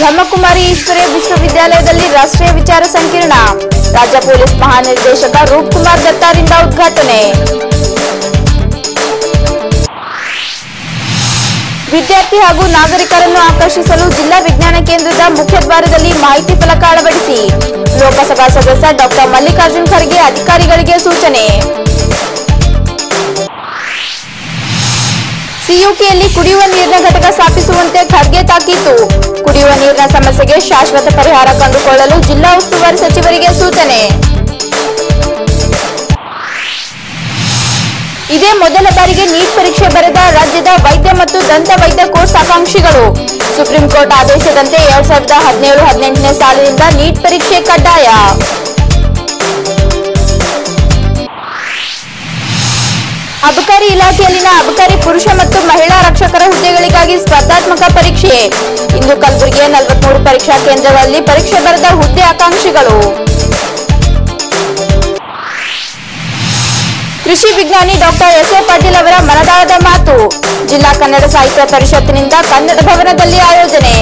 ಬ್ರಹ್ಮಕುಮಾರಿ ಈಶ್ವರ್ಯ ವಿಶ್ವವಿದ್ಯಾಲಯದಲ್ಲಿ ರಾಷ್ಟ್ರೀಯ ವಿಚಾರ ಸಂಕಿರಣ ರಾಜ್ಯ ಪೊಲೀಸ್ ಮಹಾನಿರ್ದೇಶಕ ರೂಪ್ ಕುಮಾರ್ ದತ್ತಾರಿಂದ ಉದ್ಘಾಟನೆ ವಿದ್ಯಾರ್ಥಿ ಹಾಗೂ ನಾಗರಿಕರನ್ನು ಆಕರ್ಷಿಸಲು ಜಿಲ್ಲಾ ವಿಜ್ಞಾನ ಕೇಂದ್ರದ ಮುಖ್ಯದ್ವಾರದಲ್ಲಿ ಮಾಹಿತಿ ಫಲಕ ಅಳವಡಿಸಿ ಲೋಕಸಭಾ ಸದಸ್ಯ ಡಾಕ್ಟರ್ ಮಲ್ಲಿಕಾರ್ಜುನ್ ಖರ್ಗೆ ಅಧಿಕಾರಿಗಳಿಗೆ ಸೂಚನೆ ಸಿಯುಕೆಯಲ್ಲಿ ಕುಡಿಯುವ ನೀರಿನ ಘಟಕ ಸ್ಥಾಪಿಸುವಂತೆ ಖರ್ಗೆ ತಾಕೀತು ಕುಡಿಯುವ ನೀರಿನ ಸಮಸ್ಯೆಗೆ ಶಾಶ್ವತ ಪರಿಹಾರ ಕಂಡುಕೊಳ್ಳಲು ಜಿಲ್ಲಾ ಉಸ್ತುವಾರಿ ಸಚಿವರಿಗೆ ಸೂಚನೆ ಇದೇ ಮೊದಲ ಬಾರಿಗೆ ನೀಟ್ ಪರೀಕ್ಷೆ ಬರೆದ ರಾಜ್ಯದ ವೈದ್ಯ ಮತ್ತು ದಂತ ವೈದ್ಯ ಕೋರ್ಸ್ ಆಕಾಂಕ್ಷಿಗಳು ಸುಪ್ರೀಂ ಕೋರ್ಟ್ ಆದೇಶದಂತೆ ಎರಡ್ ಸಾವಿರದ ಹದಿನೇಳು ಹದಿನೆಂಟನೇ ಸಾಲಿನಿಂದ ನೀಟ್ ಪರೀಕ್ಷೆ ಕಡ್ಡಾಯ ಅಬಕಾರಿ ಇಲಾಖೆಯಲ್ಲಿನ ಅಬಕಾರಿ ಪುರುಷ ಮತ್ತು ಮಹಿಳಾ ರಕ್ಷಕರ ಹುದ್ದೆಗಳಿಗಾಗಿ ಸ್ಪರ್ಧಾತ್ಮಕ ಪರೀಕ್ಷೆ ಇಂದು ಕಲಬುರಗಿಯ ನಲವತ್ಮೂರು ಪರೀಕ್ಷಾ ಕೇಂದ್ರಗಳಲ್ಲಿ ಪರೀಕ್ಷೆ ಬರೆದ ಹುದ್ದೆ ಆಕಾಂಕ್ಷಿಗಳು ಕೃಷಿ ವಿಜ್ಞಾನಿ ಡಾಕ್ಟರ್ ಎಸ್ ಎ ಪಾಟೀಲ್ ಅವರ ಮನದಾಳದ ಮಾತು ಜಿಲ್ಲಾ ಕನ್ನಡ ಸಾಹಿತ್ಯ ಪರಿಷತ್ತಿನಿಂದ ಕನ್ನಡ ಭವನದಲ್ಲಿ ಆಯೋಜನೆ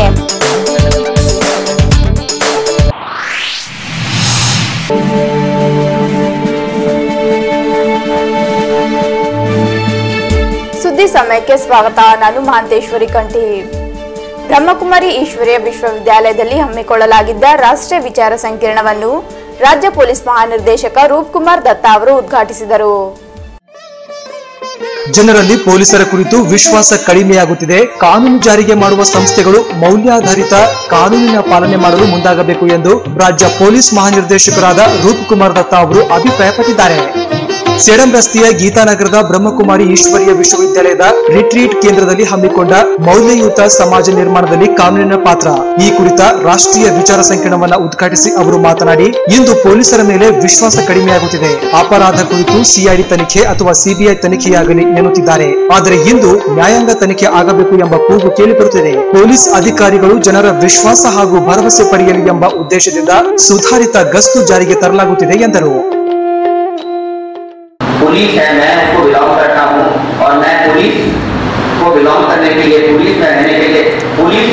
ಸುದ್ದಿ ಸಮಯಕ್ಕೆ ಸ್ವಾಗತ ನಾನು ಮಹಾಂತೇಶ್ವರಿ ಕಂಠಿ ಬ್ರಹ್ಮಕುಮಾರಿ ಈಶ್ವರ್ಯ ವಿಶ್ವವಿದ್ಯಾಲಯದಲ್ಲಿ ಹಮ್ಮಿಕೊಳ್ಳಲಾಗಿದ್ದ ರಾಷ್ಟ್ರೀಯ ವಿಚಾರ ಸಂಕಿರಣವನ್ನು ರಾಜ್ಯ ಪೊಲೀಸ್ ಮಹಾನಿರ್ದೇಶಕ ರೂಪ್ ಕುಮಾರ್ ದತ್ತಾ ಅವರು ಉದ್ಘಾಟಿಸಿದರು ಜನರಲ್ಲಿ ಪೊಲೀಸರ ಕುರಿತು ವಿಶ್ವಾಸ ಕಡಿಮೆಯಾಗುತ್ತಿದೆ ಕಾನೂನು ಜಾರಿಗೆ ಮಾಡುವ ಸಂಸ್ಥೆಗಳು ಮೌಲ್ಯಾಧಾರಿತ ಕಾನೂನಿನ ಪಾಲನೆ ಮಾಡಲು ಮುಂದಾಗಬೇಕು ಎಂದು ರಾಜ್ಯ ಪೊಲೀಸ್ ಮಹಾನಿರ್ದೇಶಕರಾದ ರೂಪ್ ಕುಮಾರ್ ದತ್ತಾ ಅವರು ಅಭಿಪ್ರಾಯಪಟ್ಟಿದ್ದಾರೆ ಸೇಡಂ ರಸ್ತೆಯ ಗೀತಾನಗರದ ಬ್ರಹ್ಮಕುಮಾರಿ ಈಶ್ವರ್ಯ ವಿಶ್ವವಿದ್ಯಾಲಯದ ರಿಟ್ರೀಟ್ ಕೇಂದ್ರದಲ್ಲಿ ಹಮ್ಮಿಕೊಂಡ ಮೌಲ್ಯಯುತ ಸಮಾಜ ನಿರ್ಮಾಣದಲ್ಲಿ ಕಾನೂನಿನ ಪಾತ್ರ ಈ ಕುರಿತ ರಾಷ್ಟ್ರೀಯ ವಿಚಾರ ಸಂಕಿರಣವನ್ನ ಉದ್ಘಾಟಿಸಿ ಅವರು ಮಾತನಾಡಿ ಇಂದು ಪೊಲೀಸರ ಮೇಲೆ ವಿಶ್ವಾಸ ಕಡಿಮೆಯಾಗುತ್ತಿದೆ ಅಪರಾಧ ಕುರಿತು ಸಿಐಡಿ ತನಿಖೆ ಅಥವಾ ಸಿಬಿಐ ತನಿಖೆಯಾಗಲಿ ಎನ್ನುತ್ತಿದ್ದಾರೆ ಆದರೆ ಇಂದು ನ್ಯಾಯಾಂಗ ತನಿಖೆ ಆಗಬೇಕು ಎಂಬ ಕೂಗು ಕೇಳಿಬರುತ್ತಿದೆ ಪೊಲೀಸ್ ಅಧಿಕಾರಿಗಳು ಜನರ ವಿಶ್ವಾಸ ಹಾಗೂ ಭರವಸೆ ಪಡೆಯಲಿ ಎಂಬ ಉದ್ದೇಶದಿಂದ ಸುಧಾರಿತ ಗಸ್ತು ಜಾರಿಗೆ ತರಲಾಗುತ್ತಿದೆ ಎಂದರು पुलिस है मैं उसको बिलोंग करता हूँ और मैं पुलिस को बिलोंग करने के लिए पुलिस में रहने के लिए पुलिस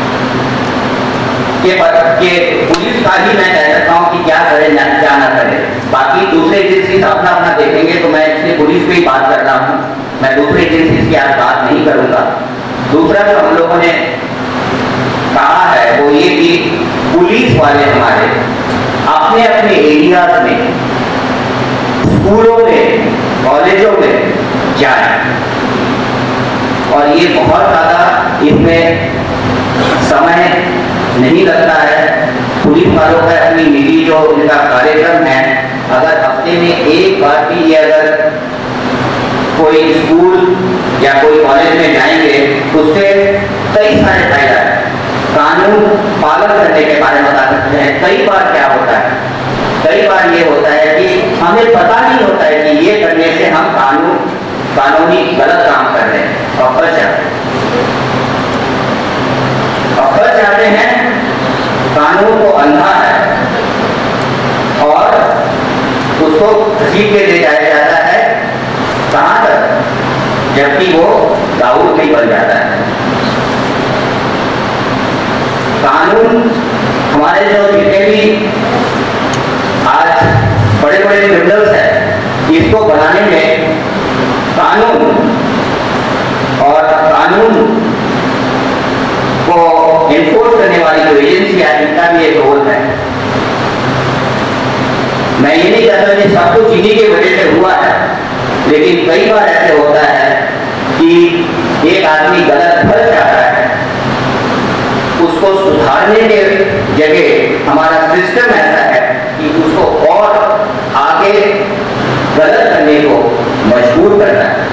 के पर, के पुलिस का ही मैं कह सकता हूँ कि क्या करे ना क्या ना करे बाकी दूसरे एजेंसी अपना अपना देखेंगे तो मैं इसलिए पुलिस पे ही बात कर रहा हूँ मैं दूसरे एजेंसी की आज बात नहीं करूँगा दूसरा जो हम लोगों ने कहा है वो ये कि पुलिस वाले हमारे अपने अपने एरियाज में स्कूलों में कॉलेजों में जाए और ये बहुत ज़्यादा इसमें समय नहीं लगता है पुलिस वालों का अपनी निजी जो इनका कार्यक्रम है अगर हफ्ते में एक बार भी ये अगर कोई स्कूल या कोई कॉलेज में जाएंगे तो उससे कई सारे फायदा है कानून पालन करने के बारे में बता सकते हैं कई बार क्या होता है कई बार ये होता है कि हमें पता नहीं होता है कि ये करने से हम कानून कानूनी गलत काम कर रहे हैं और फंस जाते हैं और फंस जाते हैं कानून को अंधा है और उसको घसीट के ले जाया जाता है कहाँ तक जबकि वो दाऊद नहीं बन जाता है कानून हमारे जो जितने भी आज बड़े बड़े क्रिमिनल्स हैं इसको बनाने में कानून और कानून को इन्फोर्स करने वाली जो एजेंसी है इनका भी एक रोल है मैं ये नहीं कहता कि सब कुछ इन्हीं की वजह से हुआ है लेकिन कई बार ऐसे होता है कि एक आदमी गलत फंस जाता है उसको सुधारने के जगह हमारा सिस्टम ऐसा है कि उसको और आगे गलत करने को मजबूर करना है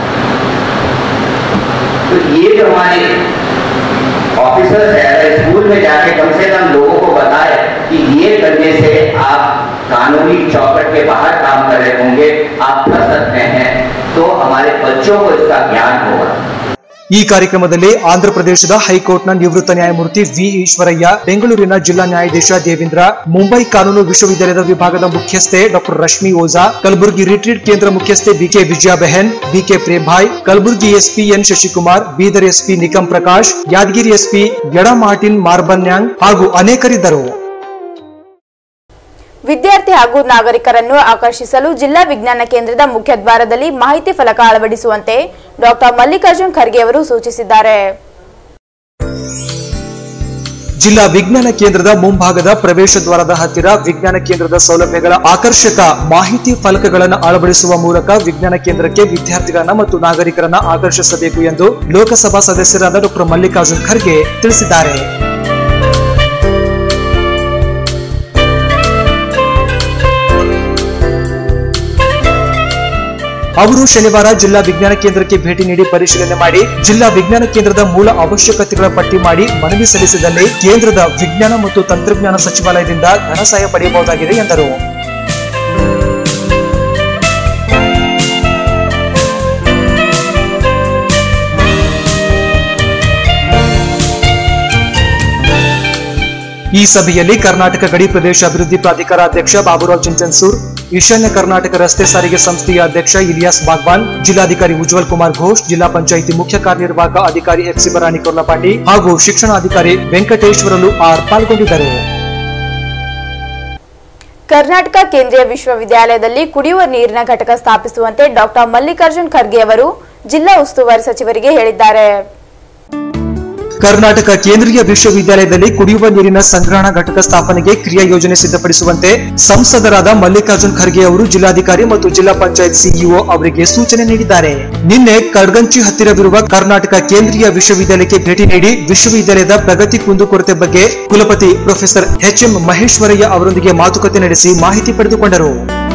तो ये जो हमारे ऑफिसर्स है अगर स्कूल में जाके कम से कम लोगों को बताए कि ये करने से आप कानूनी चौकट के बाहर काम कर रहे होंगे आप फंस सकते हैं तो हमारे बच्चों को इसका ज्ञान होगा ಈ ಕಾರ್ಯಕ್ರಮದಲ್ಲಿ ಆಂಧ್ರಪ್ರದೇಶದ ಹೈಕೋರ್ಟ್ನ ನಿವೃತ್ತ ನ್ಯಾಯಮೂರ್ತಿ ವಿ ಈಶ್ವರಯ್ಯ ಬೆಂಗಳೂರಿನ ಜಿಲ್ಲಾ ನ್ಯಾಯಾಧೀಶ ದೇವೇಂದ್ರ ಮುಂಬೈ ಕಾನೂನು ವಿಶ್ವವಿದ್ಯಾಲಯದ ವಿಭಾಗದ ಮುಖ್ಯಸ್ಥೆ ಡಾಕ್ಟರ್ ರಶ್ಮಿ ಓಜಾ ಕಲಬುರಗಿ ರಿಟ್ರೀಟ್ ಕೇಂದ್ರ ಮುಖ್ಯಸ್ಥೆ BK Vijaya Behan BK Prembhai Kalaburagi SP N Shashikumar Bidar SP Nikam Prakash Yadgiri SP ಯಡ ಮಾರ್ಟಿನ್ ಮಾರ್ಬನ್ಯಾಂಗ್ ಹಾಗೂ ಅನೇಕರಿದ್ದರು ವಿದ್ಯಾರ್ಥಿ ಹಾಗೂ ನಾಗರಿಕರನ್ನು ಆಕರ್ಷಿಸಲು ಜಿಲ್ಲಾ ವಿಜ್ಞಾನ ಕೇಂದ್ರದ ಮುಖ್ಯದ್ವಾರದಲ್ಲಿ ಮಾಹಿತಿ ಫಲಕ ಅಳವಡಿಸುವಂತೆ ಡಾಕ್ಟರ್ ಮಲ್ಲಿಕಾರ್ಜುನ್ ಖರ್ಗೆ ಅವರು ಸೂಚಿಸಿದ್ದಾರೆ ಜಿಲ್ಲಾ ವಿಜ್ಞಾನ ಕೇಂದ್ರದ ಮುಂಭಾಗದ ಪ್ರವೇಶ ದ್ವಾರದ ಹತ್ತಿರ ವಿಜ್ಞಾನ ಕೇಂದ್ರದ ಸೌಲಭ್ಯಗಳ ಆಕರ್ಷಕ ಮಾಹಿತಿ ಫಲಕಗಳನ್ನು ಅಳವಡಿಸುವ ಮೂಲಕ ವಿಜ್ಞಾನ ಕೇಂದ್ರಕ್ಕೆ ವಿದ್ಯಾರ್ಥಿಗಳನ್ನ ಮತ್ತು ನಾಗರಿಕರನ್ನ ಆಕರ್ಷಿಸಬೇಕು ಎಂದು ಲೋಕಸಭಾ ಸದಸ್ಯರಾದ ಡಾಕ್ಟರ್ ಮಲ್ಲಿಕಾರ್ಜುನ್ ಖರ್ಗೆ ತಿಳಿಸಿದ್ದಾರೆ ಅವರು ಶನಿವಾರ ಜಿಲ್ಲಾ ವಿಜ್ಞಾನ ಕೇಂದ್ರಕ್ಕೆ ಭೇಟಿ ನೀಡಿ ಪರಿಶೀಲನೆ ಮಾಡಿ ಜಿಲ್ಲಾ ವಿಜ್ಞಾನ ಕೇಂದ್ರದ ಮೂಲ ಅವಶ್ಯಕತೆಗಳ ಪಟ್ಟಿ ಮಾಡಿ ಮನವಿ ಸಲ್ಲಿಸಿದಲ್ಲಿ ಕೇಂದ್ರದ ವಿಜ್ಞಾನ ಮತ್ತು ತಂತ್ರಜ್ಞಾನ ಸಚಿವಾಲಯದಿಂದ ಧನ ಸಹಾಯ ಪಡೆಯಬಹುದಾಗಿದೆ ಎಂದರು ಈ ಸಭೆಯಲ್ಲಿ ಕರ್ನಾಟಕ ಗಡಿ ಪ್ರದೇಶ ಅಭಿವೃದ್ಧಿ ಪ್ರಾಧಿಕಾರ ಅಧ್ಯಕ್ಷ ಬಾಬುರಾವ್ ಚಿಂಚನ್ಸೂರ್ ಈಶಾನ್ಯ ಕರ್ನಾಟಕ ರಸ್ತೆ ಸಾರಿಗೆ ಸಂಸ್ಥೆಯ ಅಧ್ಯಕ್ಷ ಇಲಿಯಾಸ್ ಬಾಗ್ವಾನ್ ಜಿಲ್ಲಾಧಿಕಾರಿ ಉಜ್ವಲ್ ಕುಮಾರ್ ಘೋಷ್ ಜಿಲ್ಲಾ ಪಂಚಾಯಿತಿ ಮುಖ್ಯ ಕಾರ್ಯನಿರ್ವಾಹಕ ಅಧಿಕಾರಿ ಎಫ್ ಶಿವರಾಣಿ ಕೊರ್ಲಪಾಟಿ ಹಾಗೂ ಶಿಕ್ಷಣಾಧಿಕಾರಿ ವೆಂಕಟೇಶ್ವರಲು ಆರ್ ಪಾಲ್ಗೊಂಡಿದ್ದರು ಕರ್ನಾಟಕ ಕೇಂದ್ರೀಯ ವಿಶ್ವವಿದ್ಯಾಲಯದಲ್ಲಿ ಕುಡಿಯುವ ನೀರಿನ ಘಟಕ ಸ್ಥಾಪಿಸುವಂತೆ ಡಾಕ್ಟರ್ ಮಲ್ಲಿಕಾರ್ಜುನ್ ಖರ್ಗೆ ಅವರು ಜಿಲ್ಲಾ ಉಸ್ತುವಾರಿ ಸಚಿವರಿಗೆ ಹೇಳಿದ್ದಾರೆ ಕರ್ನಾಟಕ ಕೇಂದ್ರೀಯ ವಿಶ್ವವಿದ್ಯಾಲಯದಲ್ಲಿ ಕುಡಿಯುವ ನೀರಿನ ಸಂಗ್ರಹಣಾ ಘಟಕ ಸ್ಥಾಪನೆಗೆ ಕ್ರಿಯಾ ಯೋಜನೆ ಸಿದ್ಧಪಡಿಸುವಂತೆ ಸಂಸದರಾದ ಮಲ್ಲಿಕಾರ್ಜುನ್ ಖರ್ಗೆ ಅವರು ಜಿಲ್ಲಾಧಿಕಾರಿ ಮತ್ತು ಜಿಲ್ಲಾ ಪಂಚಾಯತ್ ಸಿಇಒ ಅವರಿಗೆ ಸೂಚನೆ ನೀಡಿದ್ದಾರೆ ನಿನ್ನೆ ಕಡ್ಗಂಚಿ ಹತ್ತಿರವಿರುವ ಕರ್ನಾಟಕ ಕೇಂದ್ರೀಯ ವಿಶ್ವವಿದ್ಯಾಲಯಕ್ಕೆ ಭೇಟಿ ನೀಡಿ ವಿಶ್ವವಿದ್ಯಾಲಯದ ಪ್ರಗತಿ ಕುಂದುಕೊರತೆ ಬಗ್ಗೆ ಕುಲಪತಿ ಪ್ರೊಫೆಸರ್ ಎಚ್ ಎಂ ಮಹೇಶ್ವರಯ್ಯ ಅವರೊಂದಿಗೆ ಮಾತುಕತೆ ನಡೆಸಿ ಮಾಹಿತಿ ಪಡೆದುಕೊಂಡರು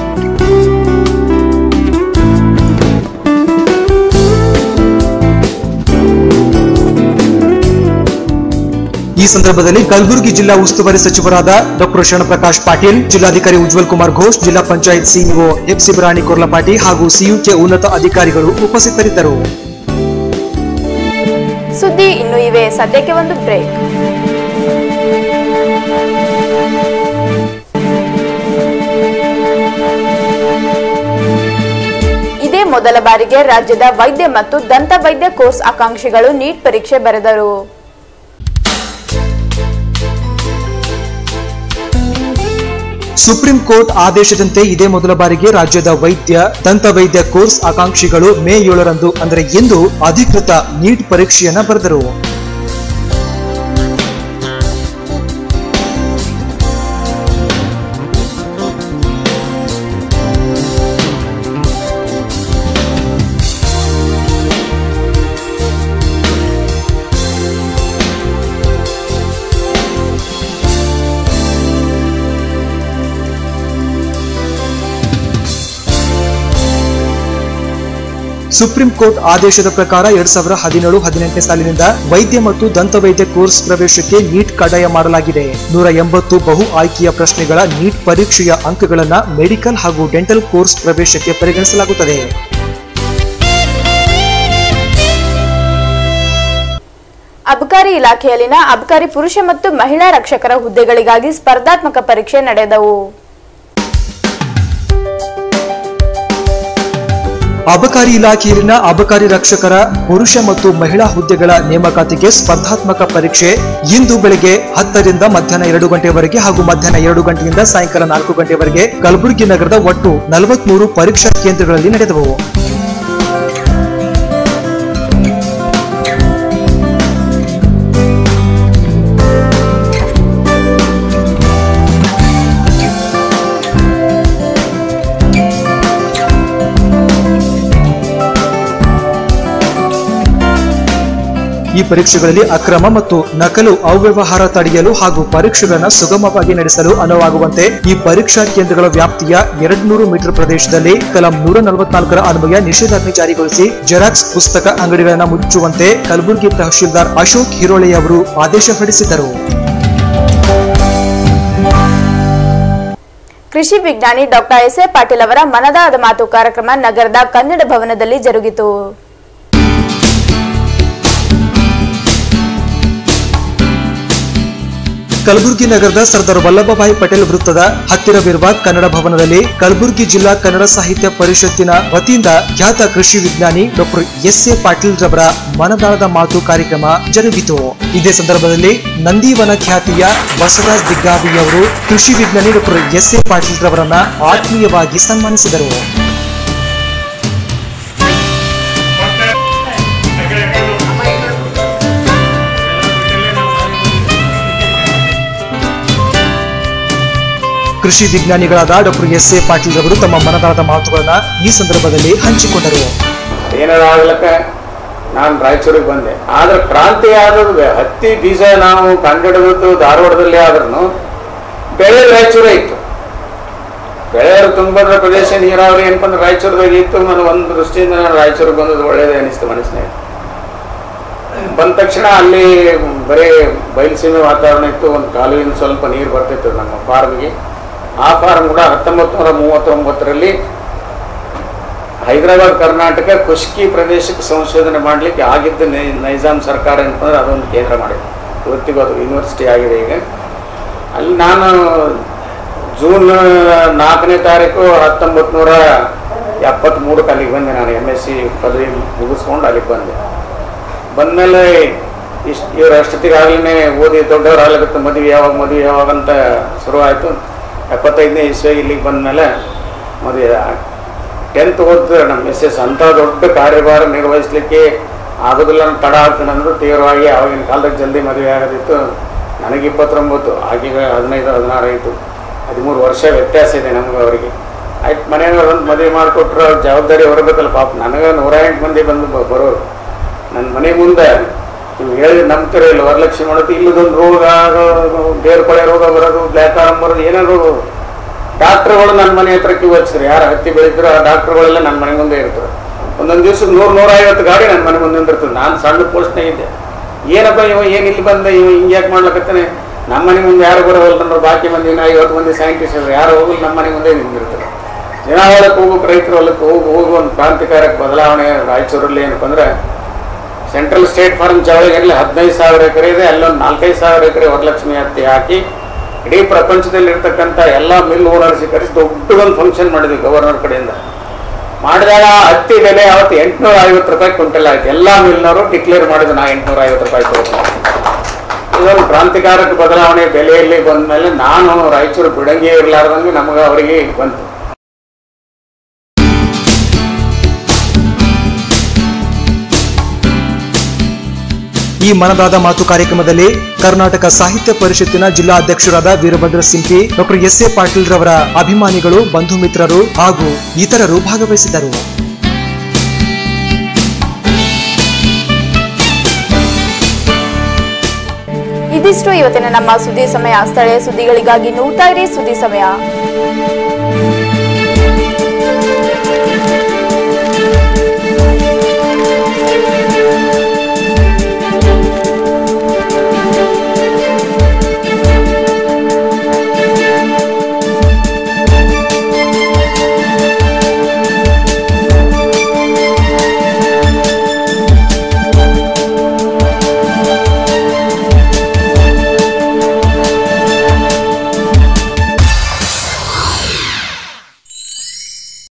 ಈ ಸಂದರ್ಭದಲ್ಲಿ ಕಲಬುರಗಿ ಜಿಲ್ಲಾ ಉಸ್ತುವಾರಿ ಸಚಿವರಾದ ಡಾಕ್ಟರ್ ಶರಣಪ್ರಕಾಶ್ ಪಾಟೀಲ್ ಜಿಲ್ಲಾಧಿಕಾರಿ ಉಜ್ವಲ್ ಕುಮಾರ್ ಘೋಷ್ ಜಿಲ್ಲಾ ಪಂಚಾಯತ್ ಸಿಇಒ ಎಫ್ ಶಿವರಾಣಿ ಕೊರ್ಲಪಾಟಿ ಹಾಗೂ ಸಿಯುಕೆ ಉನ್ನತ ಅಧಿಕಾರಿಗಳು ಉಪಸ್ಥಿತರಿದ್ದರು ಸುದ್ದಿ ಇನ್ನು ಇವೆ ಸದ್ಯಕ್ಕೆ ಒಂದು ಬ್ರೇಕ್ ಇದೇ ಮೊದಲ ಬಾರಿಗೆ ರಾಜ್ಯದ ವೈದ್ಯ ಮತ್ತು ದಂತ ವೈದ್ಯ ಕೋರ್ಸ್ ಆಕಾಂಕ್ಷಿಗಳು ನೀಟ್ ಪರೀಕ್ಷೆ ಬರೆದರು ಸುಪ್ರೀಂ ಕೋರ್ಟ್ ಆದೇಶದಂತೆ ಇದೇ ಮೊದಲ ಬಾರಿಗೆ ರಾಜ್ಯದ ವೈದ್ಯ ದಂತ ವೈದ್ಯ ಕೋರ್ಸ್ ಆಕಾಂಕ್ಷಿಗಳು ಮೇ ಏಳರಂದು ಅಂದರೆ ಇಂದು ಅಧಿಕೃತ ನೀಟ್ ಪರೀಕ್ಷೆಯನ್ನ ಬರೆದರು ಸುಪ್ರೀಂ ಕೋರ್ಟ್ ಆದೇಶದ ಪ್ರಕಾರ ಎರಡ್ ಸಾವಿರ ಹದಿನೇಳು ಹದಿನೆಂಟನೇ ಸಾಲಿನಿಂದ ವೈದ್ಯ ಮತ್ತು ದಂತ ವೈದ್ಯ ಕೋರ್ಸ್ ಪ್ರವೇಶಕ್ಕೆ ನೀಟ್ ಕಡ್ಡಾಯ ಮಾಡಲಾಗಿದೆ ನೂರ ಎಂಬತ್ತು ಬಹು ಆಯ್ಕೆಯ ಪ್ರಶ್ನೆಗಳ ನೀಟ್ ಪರೀಕ್ಷೆಯ ಅಂಕಗಳನ್ನ ಮೆಡಿಕಲ್ ಹಾಗೂ ಡೆಂಟಲ್ ಕೋರ್ಸ್ ಪ್ರವೇಶಕ್ಕೆ ಪರಿಗಣಿಸಲಾಗುತ್ತದೆ ಅಬಕಾರಿ ಇಲಾಖೆಯಲ್ಲಿನ ಅಬಕಾರಿ ಪುರುಷ ಮತ್ತು ಮಹಿಳಾ ರಕ್ಷಕರ ಹುದ್ದೆಗಳಿಗಾಗಿ ಸ್ಪರ್ಧಾತ್ಮಕ ಪರೀಕ್ಷೆ ನಡೆದವು ಅಬಕಾರಿ ಇಲಾಖೆಯಲ್ಲಿನ ಅಬಕಾರಿ ರಕ್ಷಕರ ಪುರುಷ ಮತ್ತು ಮಹಿಳಾ ಹುದ್ದೆಗಳ ನೇಮಕಾತಿಗೆ ಸ್ಪರ್ಧಾತ್ಮಕ ಪರೀಕ್ಷೆ ಇಂದು ಬೆಳಗ್ಗೆ ಹತ್ತರಿಂದ ಮಧ್ಯಾಹ್ನ ಎರಡು ಗಂಟೆವರೆಗೆ ಹಾಗೂ ಮಧ್ಯಾಹ್ನ ಎರಡು ಗಂಟೆಯಿಂದ ಸಾಯಂಕಾಲ ನಾಲ್ಕು ಗಂಟೆವರೆಗೆ ಕಲಬುರಗಿ ನಗರದ ಒಟ್ಟು ನಲವತ್ಮೂರು ಪರೀಕ್ಷಾ ಕೇಂದ್ರಗಳಲ್ಲಿ ನಡೆದವು ಈ ಪರೀಕ್ಷೆಗಳಲ್ಲಿ ಅಕ್ರಮ ಮತ್ತು ನಕಲು ಅವ್ಯವಹಾರ ತಡೆಯಲು ಹಾಗೂ ಪರೀಕ್ಷೆಗಳನ್ನು ಸುಗಮವಾಗಿ ನಡೆಸಲು ಅನುವಾಗುವಂತೆ ಈ ಪರೀಕ್ಷಾ ಕೇಂದ್ರಗಳ ವ್ಯಾಪ್ತಿಯ ಎರಡ್ನೂರು ಮೀಟರ್ ಪ್ರದೇಶದಲ್ಲಿ ಕಲಂ ನೂರ ನಲವತ್ನಾಲ್ಕರ ಅನ್ವಯ ನಿಷೇಧಾಜ್ಞೆ ಜಾರಿಗೊಳಿಸಿ ಜೆರಾಕ್ಸ್ ಪುಸ್ತಕ ಅಂಗಡಿಗಳನ್ನು ಮುಚ್ಚುವಂತೆ ಕಲಬುರಗಿ ತಹಶೀಲ್ದಾರ್ ಅಶೋಕ್ ಹಿರೋಳೆ ಅವರು ಆದೇಶ ಹೊರಡಿಸಿದ್ದರು ಕೃಷಿ ವಿಜ್ಞಾನಿ ಡಾಕ್ಟರ್ ಎಸ್ ಎ ಪಾಟೀಲ್ ಅವರ ಮನದಾದ ಮಾತು ಕಾರ್ಯಕ್ರಮ ನಗರದ ಕನ್ನಡ ಭವನದಲ್ಲಿ ಜರುಗಿತು ಕಲಬುರಗಿ ನಗರದ ಸರ್ದಾರ್ ವಲ್ಲಭಭಾಯಿ ಪಟೇಲ್ ವೃತ್ತದ ಹತ್ತಿರವಿರುವ ಕನ್ನಡ ಭವನದಲ್ಲಿ ಕಲಬುರಗಿ ಜಿಲ್ಲಾ ಕನ್ನಡ ಸಾಹಿತ್ಯ ಪರಿಷತ್ತಿನ ವತಿಯಿಂದ ಖ್ಯಾತ ಕೃಷಿ ವಿಜ್ಞಾನಿ ಡಾಕ್ಟರ್ ಎಸ್ ಎ ಪಾಟೀಲ್ ರವರ ಮನದಾಳದ ಮಾತು ಕಾರ್ಯಕ್ರಮ ಜರುಗಿತು ಇದೇ ಸಂದರ್ಭದಲ್ಲಿ ನಂದಿವನ ಖ್ಯಾತಿಯ ಬಸವರಾಜ್ ದಿಗ್ಗಾವಿಯವರು ಕೃಷಿ ವಿಜ್ಞಾನಿ ಡಾಕ್ಟರ್ ಎಸ್ ಎ ಪಾಟೀಲ್ ರವರನ್ನ ಆತ್ಮೀಯವಾಗಿ ಸನ್ಮಾನಿಸಿದರು ಕೃಷಿ ವಿಜ್ಞಾನಿಗಳಾದ ಡಾಕ್ಟರ್ ಎಸ್ ಎ ಪಾಟೀಲ್ ರವರು ತಮ್ಮ ಮನದಾಳದ ಮಾತುಗಳನ್ನ ಈ ಸಂದರ್ಭದಲ್ಲಿ ಹಂಚಿಕೊಂಡರು ಏನಾರ ಆಗ್ಲಕ್ಕ ನಾನು ರಾಯಚೂರಿಗೆ ಬಂದೆ ಆದ್ರೆ ಕ್ರಾಂತಿ ಆದದ್ದು ಹತ್ತಿ ಬೀಜ ನಾವು ಕಂಡಿಡಿದದ್ದು ಧಾರವಾಡದಲ್ಲಿ ಆದ್ರೂ ಬೆಳೆ ರಾಯಚೂರೇ ಇತ್ತು ಬೆಳೆಯರು ತುಂಬಿದ್ರ ಪ್ರದೇಶ ನೀರಾವರಿ ಏನಪ್ಪಂದ್ರೆ ರಾಯಚೂರದಾಗ ಇತ್ತು ನಾನು ಒಂದು ದೃಷ್ಟಿಯಿಂದ ನಾನು ರಾಯಚೂರಿಗೆ ಬಂದದ್ದು ಒಳ್ಳೇದೇ ಅನಿಸ್ತು ಮನಸ್ಸಿನಾಗ ಬಂದ ತಕ್ಷಣ ಅಲ್ಲಿ ಬರೀ ಬಯಲುಸೀಮೆ ವಾತಾವರಣ ಇತ್ತು ಒಂದು ಕಾಲುವಿನ ಸ್ವಲ್ಪ ನೀರು ಬರ್ತಿತ್ತು ನಮ್ಮ ಫಾರ್ಮ್ಗೆ ಆ ಫಾರ್ಮ್ ಕೂಡ ಹತ್ತೊಂಬತ್ತು ನೂರ ಮೂವತ್ತೊಂಬತ್ತರಲ್ಲಿ ಹೈದರಾಬಾದ್ ಕರ್ನಾಟಕ ಖುಷ್ಕಿ ಪ್ರದೇಶಕ್ಕೆ ಸಂಶೋಧನೆ ಮಾಡಲಿಕ್ಕೆ ಆಗಿದ್ದ ನೈ- ನೈಜಾಮ್ ಸರ್ಕಾರ ಅಂತಂದ್ರೆ ಅದೊಂದು ಕೇಂದ್ರ ಮಾಡಿದೆ ಇವತ್ತಿಗೂ ಅದು ಯೂನಿವರ್ಸಿಟಿ ಆಗಿದೆ ಈಗ ಅಲ್ಲಿ ನಾನು ಜೂನ್ ನಾಲ್ಕನೇ ತಾರೀಕು ಹತ್ತೊಂಬತ್ತು ನೂರ ಎಪ್ಪತ್ತ್ಮೂರಕ್ಕೆ ಅಲ್ಲಿಗೆ ಬಂದೆ ನಾನು ಎಮ್ ಎಸ್ ಸಿ ಪದವಿ ಮುಗಿಸ್ಕೊಂಡು ಅಲ್ಲಿಗೆ ಬಂದೆ ಬಂದಮೇಲೆ ಇಷ್ಟು ಇವ್ರ ಅಷ್ಟೊತ್ತಿಗಾಗಲೇ ಓದಿ ದೊಡ್ಡವರಾಗತ್ತೆ ಮದುವೆ ಯಾವಾಗ ಮದುವೆ ಯಾವಾಗ ಅಂತ ಶುರುವಾಯಿತು ಎಪ್ಪತ್ತೈದನೇ ಇಸ್ವಿ ಇಲ್ಲಿಗೆ ಬಂದಮೇಲೆ ಮದುವೆ ಟೆಂತ್ ಓದಿದ್ರೆ ನಮ್ಮ ಮಿಸ್ಸಸ್ ಅಂಥ ದೊಡ್ಡ ಕಾರ್ಯಭಾರ ನಿರ್ವಹಿಸಲಿಕ್ಕೆ ಆಗೋದಿಲ್ಲ ನಾನು ತಡ ಆಗ್ತಾನೆ ಅಂದ್ರು ತೀವ್ರವಾಗಿ ಆವಾಗಿನ ಕಾಲದಾಗ ಜಲ್ದಿ ಮದುವೆ ಆಗೋದಿತ್ತು ನನಗೆ ಇಪ್ಪತ್ತೊಂಬತ್ತು ಆಕೆಗೆ ಹದಿನೈದು ಹದಿನಾರು ಆಯಿತು ಹದಿಮೂರು ವರ್ಷ ವ್ಯತ್ಯಾಸ ಇದೆ ನಮ್ಗೆ ಅವರಿಗೆ ಆಯ್ತು ಮನೆಯವ್ರು ಒಂದು ಮದುವೆ ಮಾಡಿಕೊಟ್ರು ಅವ್ರ ಜವಾಬ್ದಾರಿ ಹೊರಬೇಕಲ್ಲ ಪಾಪ ನನಗೆ ನೂರ ಎಂಟು ಮಂದಿ ಬಂದು ಬ- ಬರೋರು ನನ್ನ ಮನೆ ಮುಂದೆ ನೀವು ಹೇಳಿ ನಂಬ್ತೀರ ಇಲ್ಲ ವರಲಕ್ಷ್ಮಿ ಮಾಡೋದು ಇಲ್ಲದೊಂದು ರೋಗ ಬೇರ್ಕೊಳೆ ರೋಗ ಬರೋದು ಬ್ಲ್ಯಾಕ್ ಆರ್ಮ್ ಬರೋದು ಏನೇನು ರೋಗ ಡಾಕ್ಟ್ರುಗಳು ನನ್ನ ಮನೆ ಹತ್ರ ಕ್ಯೂ ಹಚ್ಚಿದ್ರು ಯಾರು ಹತ್ತಿ ಬೆಳೀತಿರೋ ಆ ಡಾಕ್ಟ್ರುಗಳೆಲ್ಲ ನನ್ನ ಮನೆ ಮುಂದೆ ಇರ್ತಾರೆ ಒಂದೊಂದು ದಿವಸ ನೂರು ನೂರೈವತ್ತು ಗಾಡಿ ನನ್ನ ಮನೆ ಮುಂದೆ ನಿಂದಿರ್ತದೆ ನಾನು ಸಣ್ಣ ಪೋಸ್ಟ್ನಾಗ ಇದ್ದೆ ಏನಪ್ಪ ಇವ ಏನು ಇಲ್ಲಿ ಬಂದ ಇವ ಹಿಂಗೆ ಯಾಕೆ ಮಾಡ್ಲಕತ್ತಾನೆ ನಮ್ಮ ಮನೆ ಮುಂದೆ ಯಾರು ಬರೋವಲ್ಲ ಅಂದ್ರೆ ಬಾಕಿ ಮಂದಿ ಇನ್ನ ಐವತ್ತು ಮಂದಿ ಸೈಂಟಿಸ್ಟ್ ಇದ್ದಾರೆ ಯಾರು ಹೋಗಲ್ಲ ನಮ್ಮ ಮನೆ ಮುಂದೆ ನಿಂತಿರ್ತಾರೆ ದಿನ ಹೊಲಕ್ಕೆ ಹೋಗ್ಬೇಕು ರೈತರ ಹೊಲಕ್ಕೆ ಹೋಗಿ ಹೋಗಿ ಒಂದು ಕ್ರಾಂತಿಕಾರಕ ಬದಲಾವಣೆ ರಾಯಚೂರಲ್ಲಿ ಏನಪ್ಪ ಅಂದ್ರೆ ಸೆಂಟ್ರಲ್ ಸ್ಟೇಟ್ ಫಾರ್ಮ್ ಜವಳಿಗೆಲ್ಲ ಹದಿನೈದು ಸಾವಿರ ಎಕರೆ ಇದೆ ಅಲ್ಲೊಂದು ನಾಲ್ಕೈದು ಸಾವಿರ ಎಕರೆ ವರಲಕ್ಷ್ಮಿ ಹತ್ತಿ ಹಾಕಿ ಇಡೀ ಪ್ರಪಂಚದಲ್ಲಿ ಇರ್ತಕ್ಕಂಥ ಎಲ್ಲ ಮಿಲ್ ಓನರ್ಸ್ ಕರೆಸಿ ದೊಡ್ಡದೊಂದು ಫಂಕ್ಷನ್ ಮಾಡಿದ್ವಿ ಗವರ್ನರ್ ಕಡೆಯಿಂದ ಮಾಡಿದಾಗ ಹತ್ತಿ ಬೆಲೆ ಅವತ್ತು ಎಂಟುನೂರ ಐವತ್ತು ರೂಪಾಯಿ ಕ್ವಿಂಟಲ್ ಆಯ್ತು ಎಲ್ಲ ಮಿಲ್ನವರು ಡಿಕ್ಲೇರ್ ಮಾಡಿದ್ರು ನಾ ಎಂಟುನೂರ ಐವತ್ತು ರೂಪಾಯಿ ಕೊಡ್ತೀನಿ ಇದೊಂದು ಕ್ರಾಂತಿಕಾರಕ ಬದಲಾವಣೆ ಬೆಲೆಯಲ್ಲಿ ಬಂದ ಮೇಲೆ ನಾನು ರಾಯಚೂರು ಬಿಡಂಗಿ ಇರಲಾರ್ದಂಗೆ ನಮಗೆ ಅವರಿಗೆ ಬಂತು ಈ ಮನದಾದ ಮಾತು ಕಾರ್ಯಕ್ರಮದಲ್ಲಿ ಕರ್ನಾಟಕ ಸಾಹಿತ್ಯ ಪರಿಷತ್ತಿನ ಜಿಲ್ಲಾ ಅಧ್ಯಕ್ಷರಾದ ವೀರಭದ್ರ ಸಿಂಪಿ ಡಾಕ್ಟರ್ ಎಸ್ ಎ ಪಾಟೀಲ್ ರವರ ಅಭಿಮಾನಿಗಳು ಬಂಧು ಮಿತ್ರರು ಹಾಗೂ ಇತರರು ಭಾಗವಹಿಸಿದ್ದರು ಇದಿಷ್ಟು ಇವತ್ತಿನ ನಮ್ಮ ಸುದ್ದಿ ಸಮಯ ಸ್ಥಳೀಯ ಸುದ್ದಿಗಳಿಗಾಗಿ ನೋಡ್ತಾ ಇರಿ ಸುದ್ದಿ ಸಮಯ